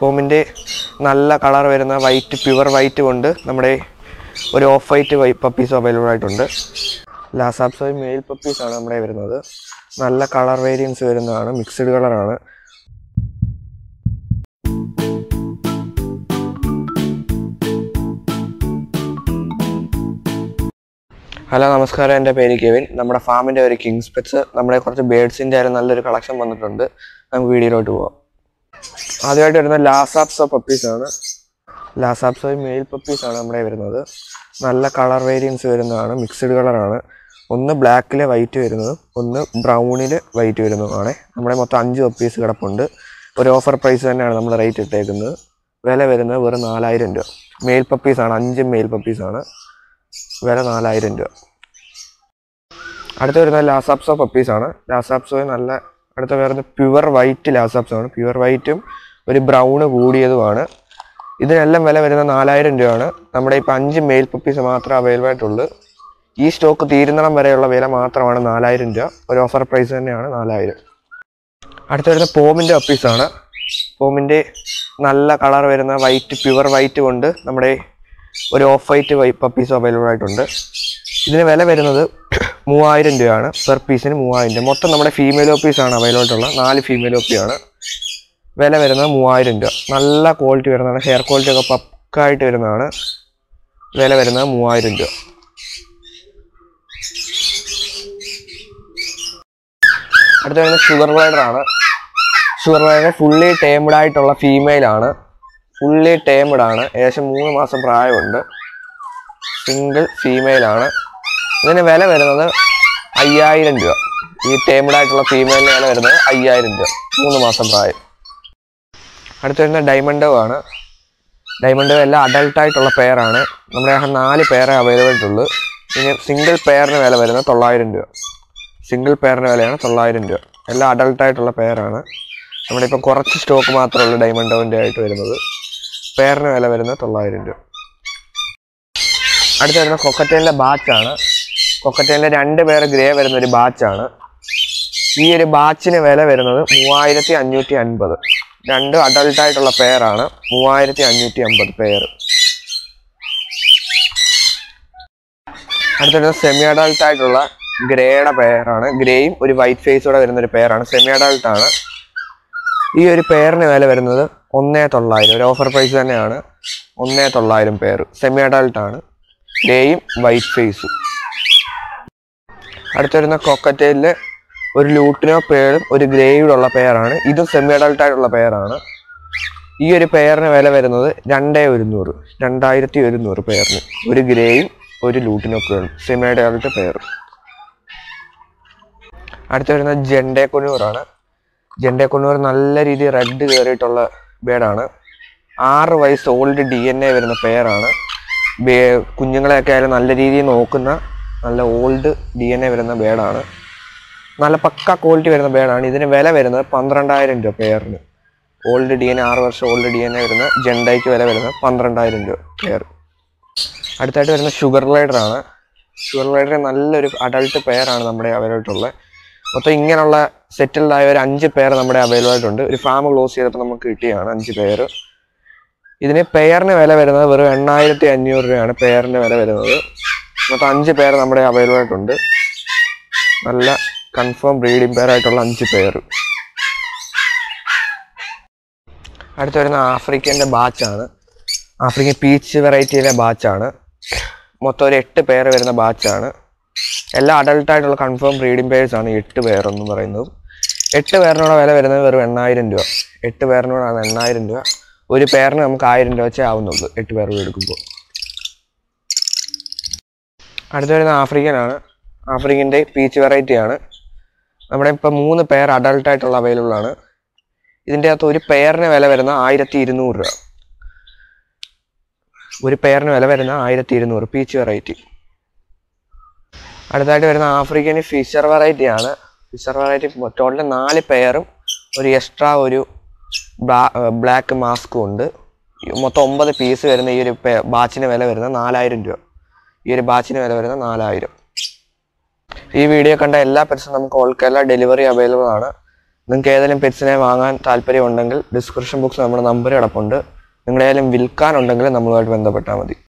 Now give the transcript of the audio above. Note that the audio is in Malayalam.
പോമിൻ്റെ നല്ല കളർ വരുന്ന വൈറ്റ് പ്യുവർ വൈറ്റ് കൊണ്ട് നമ്മുടെ ഒരു ഓഫ് വൈറ്റ് വൈ പപ്പീസ് അവൈലബിൾ ആയിട്ടുണ്ട് ലാസാപ്സോയ് മെയിൽ പപ്പീസാണ് നമ്മുടെ വരുന്നത് നല്ല കളർ വേരിയൻസ് വരുന്നതാണ് മിക്സ്ഡ് കളറാണ് ഹലോ നമസ്കാരം എൻ്റെ പേര് കെവിൻ നമ്മുടെ ഫാമിൻ്റെ ഒരു കിങ്സ് പെറ്റ്സ് നമ്മുടെ കുറച്ച് ബേഡ്സിൻ്റെ ആയാലും നല്ലൊരു കളക്ഷൻ വന്നിട്ടുണ്ട് നമുക്ക് വീഡിയോയിലോട്ട് പോവാം ആദ്യമായിട്ട് വരുന്ന ലാസാപ്സോ പപ്പീസാണ് ലാസാപ്സോ മെയിൽ പപ്പീസാണ് നമ്മുടെ വരുന്നത് നല്ല കളർ വേരിയൻസ് വരുന്നതാണ് മിക്സ്ഡ് കളറാണ് ഒന്ന് ബ്ലാക്കിൽ വൈറ്റ് വരുന്നത് ഒന്ന് ബ്രൗണിൽ വൈറ്റ് വരുന്നതുമാണ് നമ്മുടെ മൊത്തം അഞ്ച് പപ്പീസ് കിടപ്പുണ്ട് ഒരു ഓഫർ പ്രൈസ് തന്നെയാണ് നമ്മൾ റേറ്റ് ഇട്ടേക്കുന്നത് വില വരുന്നത് വെറും നാലായിരം രൂപ മെയിൽ പപ്പീസാണ് അഞ്ച് മെയിൽ പപ്പീസാണ് വില നാലായിരം രൂപ അടുത്ത വരുന്നത് ലാസാപ്സോ പപ്പീസാണ് ലാസാപ്സോ നല്ല അടുത്ത വരുന്നത് പ്യുവർ വൈറ്റ് ലാസാപ്സോ ആണ് പ്യുവർ വൈറ്റും ഒരു ബ്രൗണ് കൂടിയതുമാണ് ഇതിനെല്ലാം വില വരുന്നത് നാലായിരം രൂപയാണ് നമ്മുടെ ഇപ്പോൾ അഞ്ച് മെയിൽ പപ്പീസ് മാത്രമേ അവൈലബിൾ ആയിട്ടുള്ളൂ ഈ സ്റ്റോക്ക് തീരുന്നിടം വരെയുള്ള വില മാത്രമാണ് നാലായിരം രൂപ ഒരു ഓഫർ പ്രൈസ് തന്നെയാണ് നാലായിരം അടുത്ത വരുന്ന പോമിൻ്റെ പപ്പീസാണ് പോമിൻ്റെ നല്ല കളർ വരുന്ന വൈറ്റ് പ്യുവർ വൈറ്റ് കൊണ്ട് നമ്മുടെ ഒരു ഓഫ് വൈറ്റ് വൈ പപ്പീസ് അവൈലബിൾ ആയിട്ടുണ്ട് ഇതിന് വില വരുന്നത് മൂവായിരം രൂപയാണ് പെർ പീസിന് മൂവായിരം രൂപ മൊത്തം നമ്മുടെ ഫീമെയിൽ ഓപ്പീസാണ് അവൈലബിൾ ആയിട്ടുള്ള നാല് ഫീമെയിൽ ഓപ്പിയാണ് വില വരുന്നത് മൂവായിരം രൂപ നല്ല ക്വാളിറ്റി വരുന്നതാണ് ഹെയർ ക്വാളിറ്റി ഒക്കെ പക്കായിട്ട് വരുന്നതാണ് വില വരുന്നത് മൂവായിരം രൂപ അടുത്ത വരുന്നത് ഷുഗർ റൈഡർ ആണ് ഷുഗർ റൈഡർ ഫുള്ളി ടേംഡ് ആയിട്ടുള്ള ഫീമെയിൽ ആണ് ഫുള്ളി ടേംഡ് ആണ് ഏകദേശം മൂന്ന് മാസം പ്രായമുണ്ട് സിംഗിൾ ഫീമെയിൽ ആണ് ഇതിന് വില വരുന്നത് അയ്യായിരം രൂപ ഈ ടേംഡ് ആയിട്ടുള്ള ഫീമെയിലിന് വില വരുന്നത് അയ്യായിരം രൂപ മൂന്ന് മാസം പ്രായം അടുത്ത് വരുന്ന ഡയമണ്ടോ ആണ് ഡയമണ്ടോ എല്ലാം അഡൽട്ട് ആയിട്ടുള്ള പെയറാണ് നമ്മുടെ ആ നാല് പെയറേ അവൈലബിൾ ആയിട്ടുള്ളൂ ഇനി സിംഗിൾ പെയറിന് വില വരുന്നത് തൊള്ളായിരം രൂപ സിംഗിൾ പെയറിന് വിലയാണ് തൊള്ളായിരം രൂപ എല്ലാം അഡൽട്ട് ആയിട്ടുള്ള പെയറാണ് നമ്മുടെ ഇപ്പം കുറച്ച് സ്റ്റോക്ക് മാത്രമേ ഉള്ളൂ ഡയമണ്ടോൻ്റെ ആയിട്ട് വരുന്നത് പെയറിന് വില വരുന്നത് തൊള്ളായിരം രൂപ അടുത്ത് വരുന്ന കൊക്കറ്റേലിൻ്റെ ബാച്ചാണ് കൊക്കറ്റേലിൻ്റെ രണ്ട് പേര് ഗ്രേ വരുന്ന ഒരു ബാച്ചാണ് ഈ ഒരു ബാച്ചിന് വില വരുന്നത് മൂവായിരത്തി അഞ്ഞൂറ്റി അൻപത് രണ്ട് അഡൽട്ട് ആയിട്ടുള്ള പെയറാണ് മൂവായിരത്തി അഞ്ഞൂറ്റി അമ്പത് പെയർ അടുത്തൊരു സെമി അഡൽട്ട് ആയിട്ടുള്ള ഗ്രേയുടെ പെയറാണ് ഗ്രേയും ഒരു വൈറ്റ് ഫേസോടെ വരുന്ന ഒരു പെയറാണ് സെമി അഡൽട്ട് ആണ് ഈ ഒരു പെയറിന് വില വരുന്നത് ഒന്നേ തൊള്ളായിരം ഒരു ഓഫർ പ്രൈസ് തന്നെയാണ് ഒന്നേ തൊള്ളായിരം പെയർ സെമി അഡൽട്ട് ആണ് ഗ്രേയും വൈറ്റ് ഫേസും അടുത്ത് വരുന്ന കൊക്കറ്റയില് ഒരു ലൂട്ടിനോ പേരും ഒരു ഗ്രേയുടെ പെയറാണ് ഇതും സെമി അഡൽട്ട് ആയിട്ടുള്ള പെയറാണ് ഈ ഒരു പെയറിന് വില വരുന്നത് രണ്ടേ ഒരുന്നൂറ് രണ്ടായിരത്തി ഒരുന്നൂറ് പെയറിന് ഒരു ഗ്രേയും ഒരു ലൂട്ടിനോ പേരും സെമി അഡൽട്ട് പെയർ അടുത്ത് വരുന്നത് ജെൻഡേ കൊന്നൂറാണ് ജെൻഡേ കൊന്നൂർ നല്ല രീതിയിൽ റെഡ് കയറിയിട്ടുള്ള ബേഡാണ് ആറ് വയസ്സ് ഓൾഡ് ഡി എൻ എ വരുന്ന പെയറാണ് കുഞ്ഞുങ്ങളെയൊക്കെ ആയാലും നല്ല രീതിയിൽ നോക്കുന്ന നല്ല ഓൾഡ് ഡി എൻ എ വരുന്ന ബേഡാണ് നല്ല പക്ക ക്വാളിറ്റി വരുന്ന ബേഡാണ് ഇതിന് വില വരുന്നത് പന്ത്രണ്ടായിരം രൂപ പെയറിന് ഓൾഡ് ഡി എൻ എ ആറ് വർഷം ഓൾഡ് ഡി എൻ എ വരുന്ന ജെൻഡയ്ക്ക് വില വരുന്നത് പന്ത്രണ്ടായിരം രൂപ പെയർ അടുത്തായിട്ട് വരുന്ന ഷുഗർ ലൈഡർ ആണ് ഷുഗർ ലൈഡർ നല്ലൊരു അഡൾട്ട് പെയറാണ് നമ്മുടെ അവൈലബിൾ ഉള്ളത് മൊത്തം ഇങ്ങനെയുള്ള സെറ്റിൽഡ് ആയ ഒരു അഞ്ച് പേർ നമ്മുടെ അവൈലബിൾ ആയിട്ടുണ്ട് ഒരു ഫാം ക്ലോസ് ചെയ്തപ്പോൾ നമുക്ക് കിട്ടിയാണ് അഞ്ച് പേർ ഇതിന് പെയറിന് വില വരുന്നത് വെറും എണ്ണായിരത്തി അഞ്ഞൂറ് രൂപയാണ് പെയറിന് വില വരുന്നത് മൊത്തം അഞ്ച് പേർ നമ്മുടെ അവൈലബിൾ ആയിട്ടുണ്ട് നല്ല കൺഫേം ബ്രീഡിംഗ് പെയർ ആയിട്ടുള്ള അഞ്ച് പേർ അടുത്ത് വരുന്ന ആഫ്രിക്കൻ്റെ ബാച്ചാണ് ആഫ്രിക്കൻ പീച്ച് വെറൈറ്റിയിലെ ബാച്ചാണ് മൊത്തം ഒരു എട്ട് പേര് വരുന്ന ബാച്ചാണ് എല്ലാ അഡൾട്ട് ആയിട്ടുള്ള കൺഫേം ബ്രീഡിംഗ് പേഴ്സ് ആണ് എട്ട് പേരെന്ന് പറയുന്നത് എട്ട് പേരിനോട് വില വരുന്നത് വെറും എണ്ണായിരം രൂപ എട്ട് പേരിനോടാണ് എണ്ണായിരം രൂപ ഒരു പേരിന് നമുക്ക് ആയിരം രൂപ വെച്ചേ ആവുന്നുള്ളൂ എട്ട് പേർ എടുക്കുമ്പോൾ അടുത്ത വരുന്ന ആഫ്രിക്കനാണ് ആഫ്രിക്കൻ്റെ പീച്ച് വെറൈറ്റി ആണ് നമ്മുടെ ഇപ്പം മൂന്ന് പെയർ അഡൾട്ട് ആയിട്ടുള്ള അവൈലബിൾ ആണ് ഇതിൻ്റെ അകത്ത് ഒരു പെയറിന് വില വരുന്ന ആയിരത്തി ഇരുന്നൂറ് രൂപ ഒരു പെയറിന് വില വരുന്ന ആയിരത്തി ഇരുന്നൂറ് പീച്ച് വെറൈറ്റി അടുത്തായിട്ട് വരുന്ന ആഫ്രിക്കൻ ഫിഷർ വെറൈറ്റി ആണ് ഫിഷർ വെറൈറ്റി ടോട്ടൽ നാല് പെയറും ഒരു എക്സ്ട്രാ ഒരു ബ്ലാക്ക് മാസ്കും ഉണ്ട് ഈ മൊത്തം ഒമ്പത് പീസ് വരുന്ന ഈ ഒരു ബാച്ചിന് വില വരുന്നത് നാലായിരം രൂപ ഈ ഒരു ബാച്ചിന് വില വരുന്നത് നാലായിരം ഈ വീഡിയോ കണ്ട എല്ലാ പെറ്റ്സും നമുക്ക് ഓൾ കേരള ഡെലിവറി അവൈലബിൾ ആണ് നിങ്ങൾക്ക് ഏതെങ്കിലും പെറ്റ്സിനെ വാങ്ങാൻ താല്പര്യമുണ്ടെങ്കിൽ ഡിസ്ക്രിപ്ഷൻ ബോക്സിൽ നമ്മുടെ നമ്പർ കിടപ്പുണ്ട് നിങ്ങളേതെങ്കിലും വിൽക്കാനുണ്ടെങ്കിൽ നമ്മളുമായിട്ട് ബന്ധപ്പെട്ടാൽ മതി